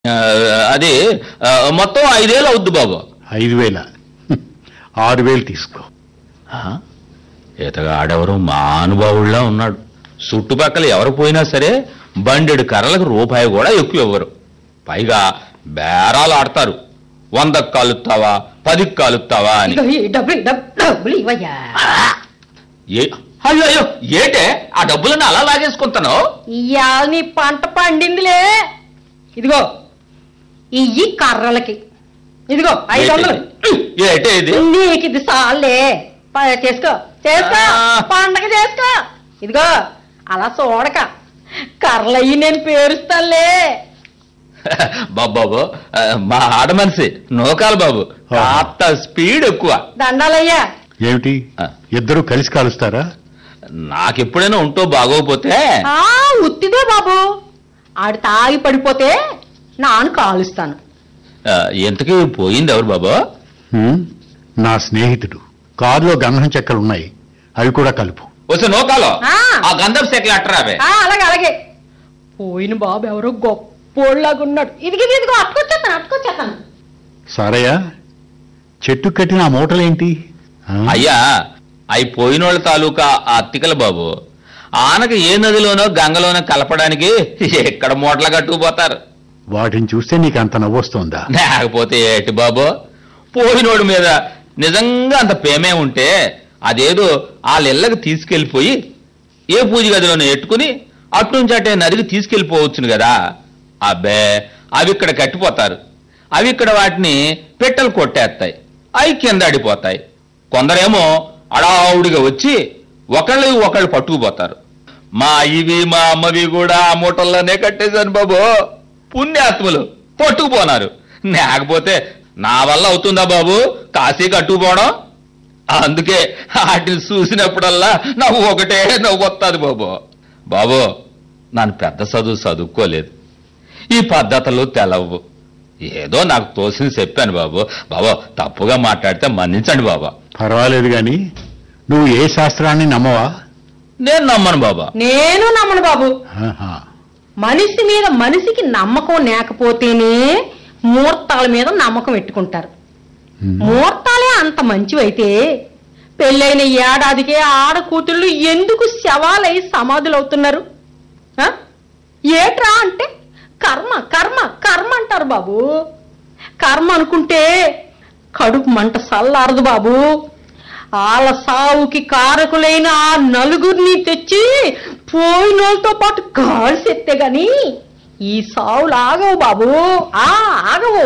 ఆ, అది ఆ, మొత్తం ఐదేళ్ళు అవుద్ది బాబు ఐదు వేల ఆరు వేలు తీసుకో ఆ? ఇతగా ఆడెవరు మానుభావుల్లా ఉన్నాడు చుట్టుపక్కల ఎవరు పోయినా సరే బండెడు కర్రలకు రూపాయి కూడా ఎక్కువ ఇవ్వరు పైగా బేరాలు ఆడతారు వందకు కాలుస్తావా పదికి కాలుస్తావా అని ఇదిగో ఈ డబ్బులు డబ్- డబ్బులు ఇవ్వయ్యా ఏ అయ్యో అయ్యో ఏటే ఆ డబ్బులను అలా లాగేసుకుంటాను ఇవాళ నీ పంట పండిందిలే ఇదిగో ఇయ్యి కర్రలకి ఇదిగో ఐదు వందలు ఏటే ఇది నీకు ఇది సాలే ప- చేసుకో చేసుకో ఆ. పండగ చేసుకో ఇదిగో అలా చూడక కర్రలయ్యి నేను పేరుస్తానులే బాబు మా ఆడ మనిషి నోకాలు బాబు కాస్త స్పీడ్ ఎక్కువ దండాలయ్యా ఏమిటి ఆ. ఇద్దరు కలిసి కాలుస్తారా నాకెప్పుడైనా ఉంటో బాగోకపోతే ఆ ఉత్తిదే బాబు ఆడు తాగి పడిపోతే నాను కాలుస్తాను ఆ, ఇంతకీ పోయింది ఎవరు బాబు హ్మ్? నా స్నేహితుడు కారులో గంధం చెక్కలు ఉన్నాయి అవి కూడా కలుపు వస్తే నోకాలో ఆ. ఆ గంధం సెక్కలు అట్టరావే ఆ, అలాగే అలాగే పోయిన బాబు ఎవరో గొప్పోళ్ళలాగా ఉన్నాడు ఇదిగి ఇదిగో అట్టుకొచ్చేస్తాను అట్టుకొచ్చేస్తాను సారయ్య చెట్టు కట్టిన ఆ మూటలేంటి ఆ? అయ్యా అయి పోయినోళ్ళ తాలూకా ఆ అత్తికల బాబు ఆనక ఏ నదిలోనో గంగలోనో కలపడానికి ఎక్కడ మూటలు కట్టుకుపోతారు వాటిని చూస్తే నీకు అంత నవ్వొస్తోందా లేకపోతే ఏటి బాబు పోయినోడి మీద నిజంగా అంత ప్రేమే ఉంటే అదేదో వాళ్ళ ఇళ్ళకి తీసుకెళ్ళిపోయి ఏ పూజ గదిలోనో ఎట్టుకుని అట్నుంచి అటే నదికి తీసుకెళ్ళిపోవచ్చును కదా అబ్బే అవి ఇక్కడ కట్టిపోతారు అవి ఇక్కడ వాటిని పెట్టెలు కొట్టేస్తాయి అవి కింద అడిపోతాయి కొందరేమో అడావుడిగా వచ్చి ఒకళ్ళు ఒకళ్ళు పట్టుకుపోతారు మా ఇవి మా అమ్మవి కూడా ఆ మూటల్లోనే కట్టేశాను బాబు పుణ్యాత్ములు పట్టుకుపోనారు లేకపోతే నా వల్ల అవుతుందా బాబు కాశీ కట్టుకుపోవడం అందుకే వాటిని చూసినప్పుడల్లా నాకు ఒకటే నవ్వు వస్తుంది బాబు బాబు నన్ను పెద్ద చదువు చదువుకోలేదు ఈ పద్ధతులు తెలవు ఏదో నాకు తోసింది చెప్పాను బాబు బాబు తప్పుగా మాట్లాడితే మన్నించండి బాబా పర్వాలేదు గాని నువ్వు ఏ శాస్త్రాన్ని నమ్మవా నేను నమ్మను బాబా నేను నమ్మను బాబు ఆహా. మనిషి మీద మనిషికి నమ్మకం లేకపోతేనే ముహూర్తాల మీద నమ్మకం పెట్టుకుంటారు హ్మ్. ముహూర్తాలే అంత మంచివైతే పెళ్ళైన ఏడాదికే ఆడ కూతుళ్ళు ఎందుకు శవాలై సమాధులు అవుతున్నారు ఆ? ఏట్రా అంటే కర్మ కర్మ కర్మ అంటారు బాబు కర్మ అనుకుంటే కడుపు మంట సల్లారదు బాబు వాళ్ళ సావుకి కారకులైన ఆ నలుగురిని తెచ్చి పోయినోళ్ళతో పాటు కాల్సెత్తే గాని ఈ సావులు ఆగవు బాబు ఆ ఆగవు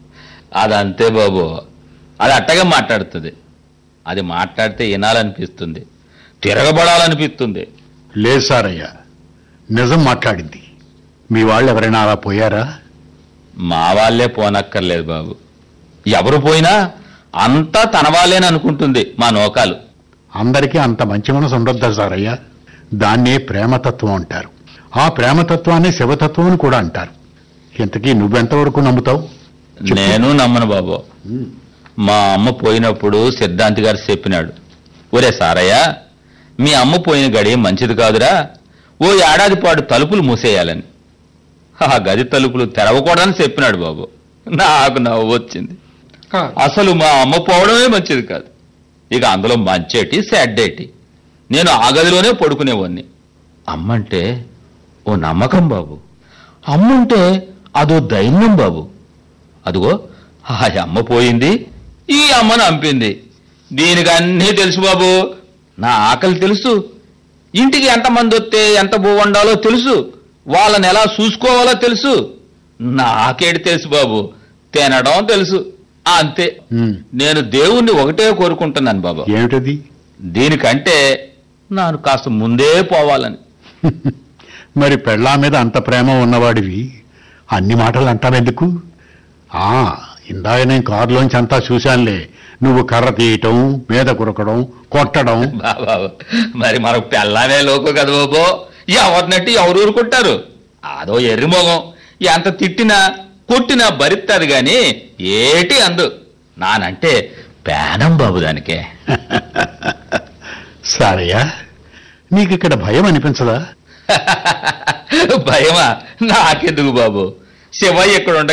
అదంతే బాబు అది అట్టగా మాట్లాడుతుంది అది మాట్లాడితే వినాలనిపిస్తుంది తిరగబడాలనిపిస్తుంది లేదు సారయ్య నిజం మాట్లాడింది మీ వాళ్ళు ఎవరైనా అలా పోయారా మా వాళ్ళే పోనక్కర్లేదు బాబు ఎవరు పోయినా అంతా తన వాళ్ళేని అనుకుంటుంది మా నోకాలు అందరికీ అంత మంచి మనసు ఉండొద్దా సారయ్య దాన్నే ప్రేమతత్వం అంటారు ఆ ప్రేమతత్వాన్ని శివతత్వం అని కూడా అంటారు ఇంతకీ నువ్వెంతవరకు నమ్ముతావు చెప్పు. నేను నమ్మను బాబు మా అమ్మ పోయినప్పుడు సిద్ధాంతి గారు చెప్పినాడు ఒరే సారయ్య మీ అమ్మ పోయిన గడి మంచిది కాదురా ఓ ఏడాది పాటు తలుపులు మూసేయాలని ఆ గది తలుపులు తెరవకూడదని చెప్పినాడు బాబు నాకు నవ్వు వచ్చింది అసలు మా అమ్మ పోవడమే మంచిది కాదు ఇక అందులో మంచేటి సెడ్డేటి నేను ఆ గదిలోనే పడుకునేవాడిని అమ్మంటే ఓ నమ్మకం బాబు అమ్ముంటే అదో దైన్యం బాబు అదిగో ఆ అమ్మ పోయింది ఈ అమ్మను అంపింది దీనికి అన్నీ తెలుసు బాబు నా ఆకలి తెలుసు ఇంటికి ఎంతమంది వస్తే ఎంత భూ వండాలో తెలుసు వాళ్ళని ఎలా చూసుకోవాలో తెలుసు నాకేటి తెలుసు బాబు తినడం తెలుసు అంతే ఉమ్. నేను దేవుణ్ణి ఒకటే కోరుకుంటున్నాను బాబు ఏమిటది దీనికంటే నాను కాస్త ముందే పోవాలని మరి పెళ్ళా మీద అంత ప్రేమ ఉన్నవాడివి అన్ని మాటలు అంటావెందుకు ఆ ఇందాక నేను కారులోంచి అంతా చూశానులే నువ్వు కర్ర తీయటం మీద కురకడం కొట్టడం బాబా మరి మనకు పెళ్ళామే లోకు కదా బాబు ఎవరినట్టు ఎవరు ఊరుకుంటారు అదో ఎర్రి మొగం ఎంత తిట్టినా కొట్టినా భరిస్తుంది గాని ఏటి అందు నానంటే పేనం బాబు దానికే సారయ్య నీకు ఇక్కడ భయం అనిపించదా భయమా నాకెందుకు బాబు శివయ్య ఇక్కడ